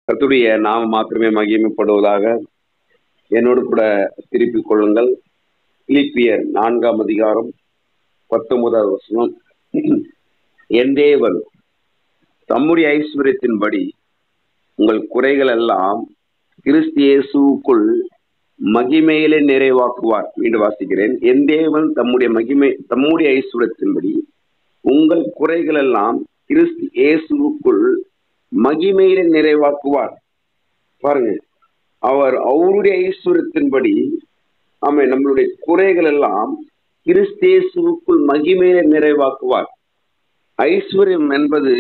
கர்த்தருடைய நாம மாத்திரமே மகிமைப்படுவதாக என்னோடு கூட திருப்பிக் கொள்ளுங்கள் பிலிப்பியர் நான்காம் அதிகாரம் பத்தொன்பதாவது வசனம் என் தேவன் தம்முடைய ஐஸ்வர்யத்தின்படி உங்கள் குறைகள் எல்லாம் கிறிஸ்து இயேசுவுக்குள் மகிமையிலே நிறைவாக்குவார் மீண்டும் வாசிக்கிறேன் என் தேவன் தம்முடைய மகிமை தம்முடைய ஐஸ்வர்யத்தின்படி உங்கள் குறைகள் எல்லாம் கிறிஸ்து இயேசுவுக்குள் மகிமையிலே நிறைவாக்குவார் பாருங்க அவர் அவருடைய ஐஸ்வர்யத்தின்படி ஆமா நம்மளுடைய குறைகள் எல்லாம் கிறிஸ்தேசுவுக்குள் மகிமையிலே நிறைவாக்குவார் ஐஸ்வர்யம் என்பது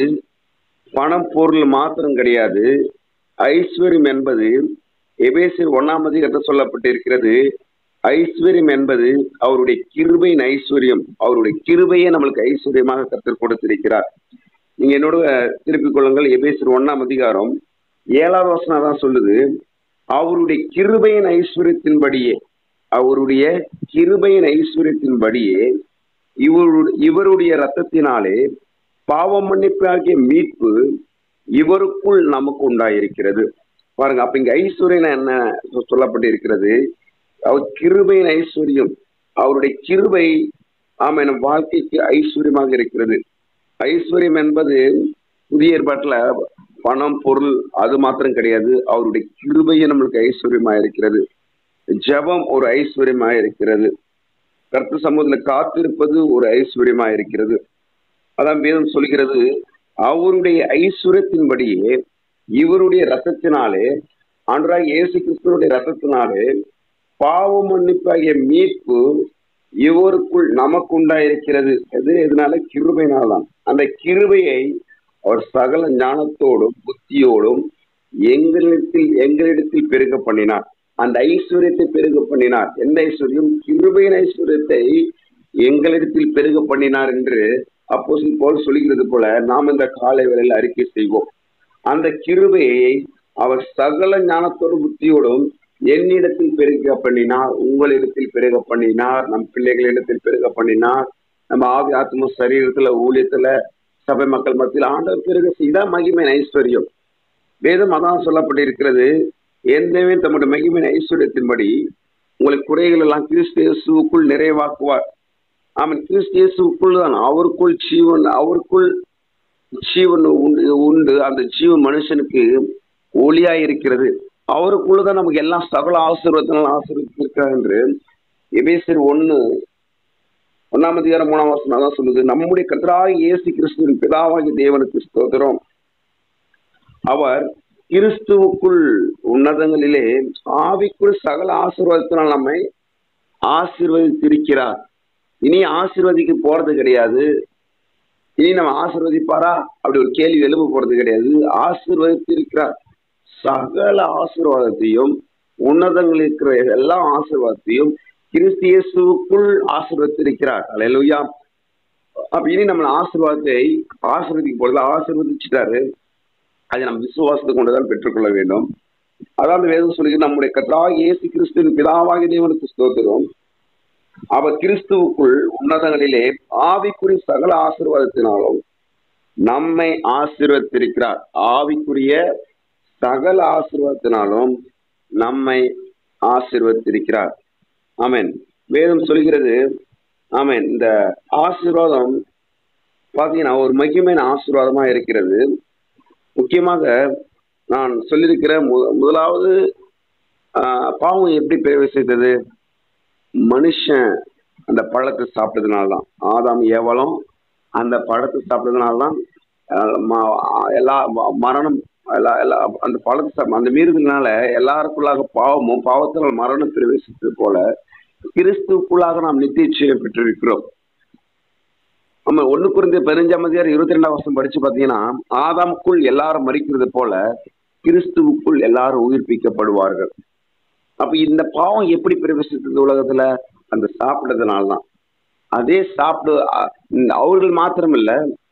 பணம் பொருள் மாத்திரம் கிடையாது ஐஸ்வர்யம் என்பது எபேசியர் ஒன்னாம் அதிகாரத்தில் சொல்லப்பட்டிருக்கிறது ஐஸ்வர்யம் என்பது அவருடைய கிருபையின் ஐஸ்வர்யம் அவருடைய கிருபையை நம்மளுக்கு ஐஸ்வர்யமாக கற்றுக் கொடுத்திருக்கிறார் நீங்க என்னோட திருப்பிக் கொள்ளுங்கள் எபேசியர் ஒன்னாம் அதிகாரம் ஏழாவது வசனம் தான் சொல்லுது அவருடைய கிருபையின் ஐஸ்வர்யத்தின்படியே அவருடைய கிருபையின் ஐஸ்வர்யத்தின்படியே இவருடைய இவருடைய ரத்தத்தினாலே பாவ மன்னிப்பாகிய மீட்பு இவருக்குள் நமக்கு உண்டாயிருக்கிறது பாருங்க அப்ப இங்க ஐஸ்வர்யம் என்ன சொல்லப்பட்டிருக்கிறது அவர் கிருபையின் ஐஸ்வர்யம் அவருடைய கிருபை ஆமா என் வாழ்க்கைக்கு ஐஸ்வர்யமாக இருக்கிறது ஐஸ்வர்யம் என்பது புதிய ஏற்பாட்டுல பணம் பொருள் அது மாத்திரம் கிடையாது அவருடைய கிருபையை நம்மளுக்கு ஐஸ்வர்யமா இருக்கிறது ஜபம் ஒரு ஐஸ்வர்யமா இருக்கிறது கருத்து சமூகத்துல காத்திருப்பது ஒரு ஐஸ்வர்யமா இருக்கிறது அதான் வேதம் சொல்கிறது அவருடைய ஐஸ்வர்யத்தின்படியே இவருடைய ரத்தத்தினாலே ஆண்டராக இயேசு கிறிஸ்துவனுடைய ரத்தத்தினாலே பாவ மன்னிப்பாகிய மீட்பு இவருக்குள் நமக்கு உண்டாயிருக்கிறது எது எதனால கிருபையினால்தான் அந்த கிருபையை அவர் சகல ஞானத்தோடும் புத்தியோடும் எங்களிடத்தில் எங்களிடத்தில் பெருக பண்ணினார் அந்த ஐஸ்வர்யத்தை பெருக பண்ணினார் எந்த ஐஸ்வர்யம் கிருபையின் ஐஸ்வர்யத்தை எங்களிடத்தில் பெருக பண்ணினார் என்று அப்போ போல் சொல்லுகிறது போல நாம் இந்த காலை வேளையில் அறிக்கை செய்வோம் அந்த கிருபையை அவர் சகல ஞானத்தோடும் புத்தியோடும் என்னிடத்தில் பெருக பண்ணினார் உங்களிடத்தில் பெருக பண்ணினார் நம் பிள்ளைகளிடத்தில் பெருக பண்ணினார் நம்ம ஆவி ஆத்ம சரீரத்துல ஊழியத்துல சபை மக்கள் மத்தியில் ஆண்டவர் பெருக செய்தா மகிமையின் ஐஸ்வர்யம் வேதம் அதான் சொல்லப்பட்டிருக்கிறது எந்தவே தம்முடைய மகிமையின் ஐஸ்வர்யத்தின்படி உங்களுக்கு குறைகள் எல்லாம் கிறிஸ்து இயேசுக்குள் நிறைவாக்குவார் அவன் கிறிஸ்து இயேசுக்குள் தான் அவருக்குள் ஜீவன் அவருக்குள் ஜீவன் உண்டு உண்டு அந்த ஜீவன் மனுஷனுக்கு ஒளியா இருக்கிறது அவருக்குள்ளதான் நமக்கு எல்லாம் சகல ஆசீர்வாதத்தினால் ஆசீர்வதிக்கிறார் என்று எபேசர் ஒண்ணு ஒன்னாம் அதிகாரம் மூணாம் வருஷம் தான் சொல்லுது நம்முடைய கத்தராக இயேசு கிறிஸ்துவின் பிதாவாகி தேவனுக்கு ஸ்தோத்திரம் அவர் கிறிஸ்துவுக்குள் உன்னதங்களிலே ஆவிக்குள் சகல ஆசீர்வாதத்தினால் நம்மை ஆசீர்வதித்திருக்கிறார் இனி ஆசீர்வதிக்க போறது கிடையாது இனி நம்ம ஆசீர்வதிப்பாரா அப்படி ஒரு கேள்வி எழுப்ப போறது கிடையாது ஆசீர்வதித்திருக்கிறார் சகல ஆசீர்வாதத்தையும் உன்னதங்கள் இருக்கிற எல்லா ஆசீர்வாதத்தையும் கிறிஸ்து இயேசுக்குள் ஆசீர்வதித்திருக்கிறார் அலையலுயா அப்ப இனி நம்ம ஆசீர்வாதத்தை ஆசீர்வதிக்கும் பொழுது ஆசீர்வதிச்சுட்டாரு அதை நம்ம விசுவாசத்தை கொண்டுதான் பெற்றுக்கொள்ள வேண்டும் அதாவது வேதம் சொல்லுகிறது நம்முடைய கத்ராக இயேசு கிறிஸ்துவின் பிதாவாகி தேவனுக்கு ஸ்தோத்திரம் அவர் கிறிஸ்துவுக்குள் உன்னதங்களிலே ஆவிக்குரிய சகல ஆசீர்வாதத்தினாலும் நம்மை ஆசீர்வத்திருக்கிறார் ஆவிக்குரிய சகல ஆசீர்வாதத்தினாலும் நம்மை ஆசீர்வத்திருக்கிறார் ஆமேன் வேதம் சொல்கிறது ஆமேன் இந்த ஆசீர்வாதம் பார்த்தீங்கன்னா ஒரு மகிமையான ஆசீர்வாதமா இருக்கிறது முக்கியமாக நான் சொல்லியிருக்கிற முதலாவது பாவம் எப்படி பிரவேசித்தது மனுஷன் அந்த பழத்தை சாப்பிட்டதுனால தான் ஆதாம் ஏவலம் அந்த பழத்தை சாப்பிட்டதுனால தான் எல்லா மரணம் எல்லா எல்லா அந்த பழத்தை சாப்பிட அந்த மீறுதல்னால எல்லாருக்குள்ளாக பாவமும் பாவத்தினால் மரணம் பிரவேசித்தது போல கிறிஸ்துக்குள்ளாக நாம் நித்தியம் பெற்றிருக்கிறோம் நம்ம ஒண்ணு குறைந்த பதினஞ்சாம் இருபத்தி ரெண்டாம் வருஷம் படிச்சு பாத்தீங்கன்னா ஆதாமுக்குள் எல்லாரும் மறிக்கிறது போல கிறிஸ்துவுக்குள் எல்லாரும் உயிர்ப்பிக்கப்படுவார்கள் அப்ப இந்த பாவம் எப்படி பிரவேசித்தது உலகத்துல அந்த சாப்பிட்டதுனால்தான் அதே சாப்பிடு அவர்கள் மாத்திரம் இல்ல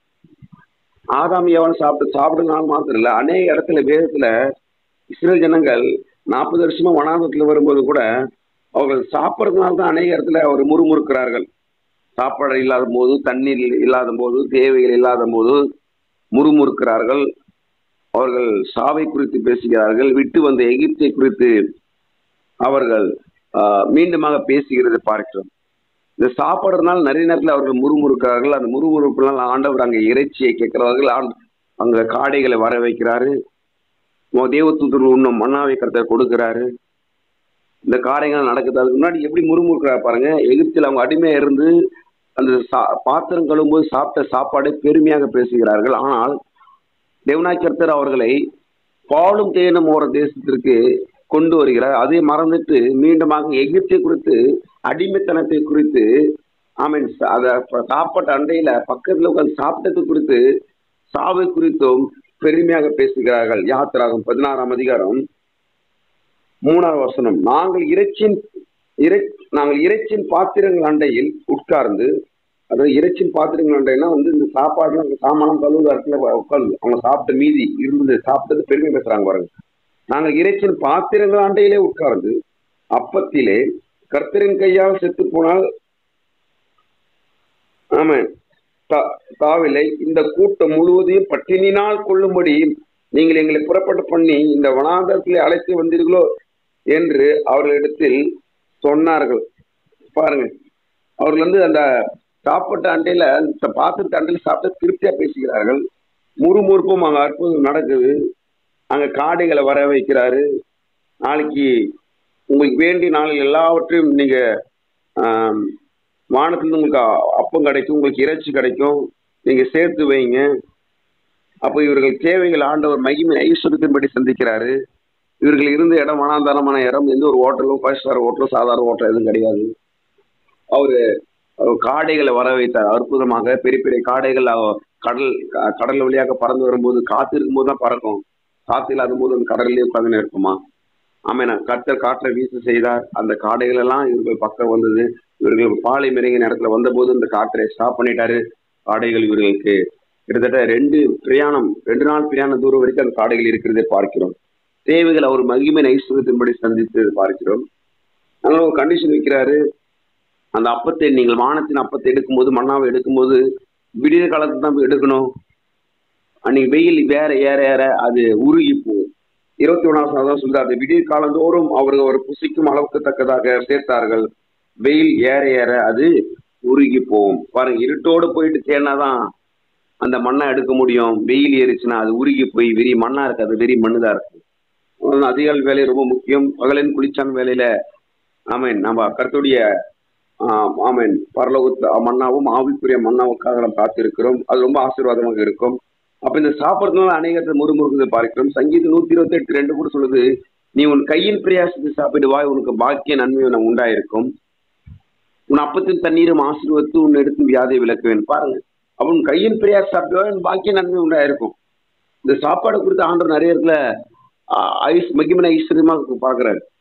ஆதாம் எவன் சாப்பிட்டு சாப்பிடுறதுனால மாத்திரம் இல்ல அநேக இடத்துல வேதத்துல இஸ்ரேல் ஜனங்கள் நாற்பது வருஷமா வனாந்தத்துல வரும்போது கூட அவர்கள் சாப்பிட்றதுனால தான் அநேக இடத்துல அவர் முறுமுறுக்கிறார்கள் சாப்பாடு இல்லாத போது தண்ணீர் இல்லாத போது தேவைகள் இல்லாத போது முறுமுறுக்கிறார்கள் அவர்கள் சாவை குறித்து பேசுகிறார்கள் விட்டு வந்த எகிப்தை குறித்து அவர்கள் ஆஹ், மீண்டுமாக பேசுகிறதை பார்க்கிறோம் இந்த சாப்பிட்றதுனால நிறைய நேரத்தில் அவர்கள் முறுமுறுக்கிறார்கள் அந்த முறுமுறுப்புனால் ஆண்டவர் அங்கே இறைச்சியை கேட்கிறார்கள் ஆண்- அங்க காடைகளை வர வைக்கிறாரு உன் தேவதூதர் உண்ணும் மன்னாவை கருத்தர் கொடுக்கிறாரு இந்த காரியங்கள் நடக்குது அதுக்கு முன்னாடி எப்படி முறுமுறுக்கிறார் பாருங்க எகிப்தில் அவங்க அடிமையா இருந்து அந்த சா- பாத்திரம் கழுவும்போது சாப்பிட்ட சாப்பாடை பெருமையாக பேசுகிறார்கள் ஆனால் தேவனாய் கர்த்தர் அவர்களை பாலும் தேனும் ஓர தேசத்திற்கு கொண்டு வருகிறார் அதை மறந்துட்டு மீண்டுமாக எகிப்தை குறித்து அடிமைத்தனத்தை குறித்து ஆமீன் அதை சாப்பாட்டு அண்டையில பக்கத்துல உட்கார்ந்து சாப்பிட்டது குறித்து சாவை குறித்தும் பெருமையாக பேசுகிறார்கள் யாத்திராகும் பதினாறாம் அதிகாரம் மூணாவது வசனம் நாங்கள் இறைச்சின் இறை நாங்கள் இறைச்சின் பாத்திரங்கள் அண்டையில் உட்கார்ந்து அதாவது இறைச்சின் பாத்திரங்கள் அண்டைனா வந்து இந்த சாப்பாடுலாம் அந்த சாமானம் கழுவுற இடத்துல உட்கார்ந்து அவங்க சாப்பிட்ட மீதி இருந்தது சாப்பிட்டது பெருமை பேசுறாங்க பாருங்க நாங்கள் இறைச்சின் பாத்திரங்கள் அண்டையிலே உட்கார்ந்து அப்பத்திலே கர்த்தரின் கையால் செத்து போனால் ஆமா தா- தாவிலை இந்த கூட்டம் முழுவதையும் பட்டினினால் கொள்ளும்படி நீங்கள் எங்களை புறப்பட்டு பண்ணி இந்த வனாந்தரத்திலே அழைத்து வந்தீர்களோ என்று அவர்களிடத்தில் சொன்னார்கள் பாருங்க அவர்கள் வந்து அந்த சாப்பிட்ட அண்டையில இந்த பாத்திரத்த அண்டையில சாப்பிட்டு திருப்தியா பேசுகிறார்கள் முறுமுறுப்பும் அங்க அற்புதம் நடக்குது அங்க காடைகளை வர வைக்கிறாரு நாளைக்கு உங்களுக்கு வேண்டிய நாளில் எல்லாவற்றையும் நீங்க ஆம், வானத்திலிருந்து உங்களுக்கு அ- அப்பம் கிடைக்கும் உங்களுக்கு இறைச்சி கிடைக்கும் நீங்க சேர்த்து வைங்க அப்போ இவர்கள் தேவைகள் ஆண்டவர் மகிமை ஐஸ்வர்யத்தின்படி சந்திக்கிறாரு இவர்கள் இருந்த இடம் வனாந்தரமான இடம் எந்த ஒரு ஹோட்டலும் ஃபைவ் ஸ்டார் ஹோட்டலும் சாதாரண ஹோட்டல் எதுவும் கிடையாது அவரு அவர் காடைகளை வர வைத்தார் அற்புதமாக பெரிய பெரிய காடைகள் அவ- கடல் க- கடல் வழியாக பறந்து வரும்போது காத்து இருக்கும்போது தான் பறக்கும் காத்து இல்லாத போது அந்த கடல்லே உட்காந்து இருக்குமா ஆமாம் கர்த்தர் காற்றை வீச செய்தார் அந்த காடைகள் எல்லாம் இவர்கள் பக்கம் வந்தது இவர்கள் பாலை மிரங்கின இடத்துல வந்தபோது இந்த காற்றை ஸ்டாப் பண்ணிட்டாரு காடைகள் இவர்களுக்கு கிட்டத்தட்ட ரெண்டு பிரயாணம் ரெண்டு நாள் பிரயாண தூரம் வரைக்கும் அந்த காடைகள் இருக்கிறதை பார்க்கிறோம் தேவைகள் அவர் மகிமை ஐஸ்வர்யத்தின்படி சந்தித்து பார்க்கிறோம் அதனால ஒரு கண்டிஷன் வைக்கிறாரு அந்த அப்பத்தை நீங்கள் வானத்தின் அப்பத்தை எடுக்கும்போது மண்ணாவை எடுக்கும்போது விடிய காலத்துல தான் போய் எடுக்கணும் அன்னைக்கு வெயில் வேற ஏற ஏற அது உருகி போகும் இருபத்தி ஒன்றாம் தான் சொல்லுது அது விடிய காலந்தோறும் அவர்கள் ஒரு புசிக்கும் அளவுக்கு தக்கதாக சேர்த்தார்கள் வெயில் ஏற ஏற அது உருகி போகும் பாருங்க இருட்டோடு போயிட்டு தேனாதான் அந்த மண்ணை எடுக்க முடியும் வெயில் ஏறிச்சுன்னா அது உருகி போய் வெறி மண்ணா இருக்காது வெறி மண்ணுதான் இருக்கும் அதனால அதிகாலை வேலை ரொம்ப முக்கியம் பகலின் குளிச்சான் வேலையில ஆமேன் நம்ம கருத்துடைய ஆமேன் பரலோகத்து மண்ணாவும் ஆவிக்குரிய மண்ணாவுக்காக நம்ம காத்திருக்கிறோம் அது ரொம்ப ஆசீர்வாதமாக இருக்கும் அப்ப இந்த சாப்பிட்றதுனால அநேகத்தை முறுமுறுக்குது பார்க்கிறோம் சங்கீதம் நூத்தி இருபத்தி எட்டு ரெண்டு கூட சொல்லுது நீ உன் கையின் பிரயாசத்தை சாப்பிடுவாய் உனக்கு பாக்கிய நன்மை உனக்கு உண்டாயிருக்கும் உன் அப்பத்தின் தண்ணீரும் ஆசீர்வத்து உன் எடுத்து வியாதியை விளக்குவேன் பாருங்க அவன் கையின் பிரயாசம் சாப்பிடுவாய் உன் பாக்கிய நன்மை உண்டாயிருக்கும் இந்த சாப்பாடு குறித்து ஆண்டவர் நிறைய இடத்துல ஆஹ், ஐஸ் மகிமன ஐஸ்வர்யமா பார்க்கிறாரு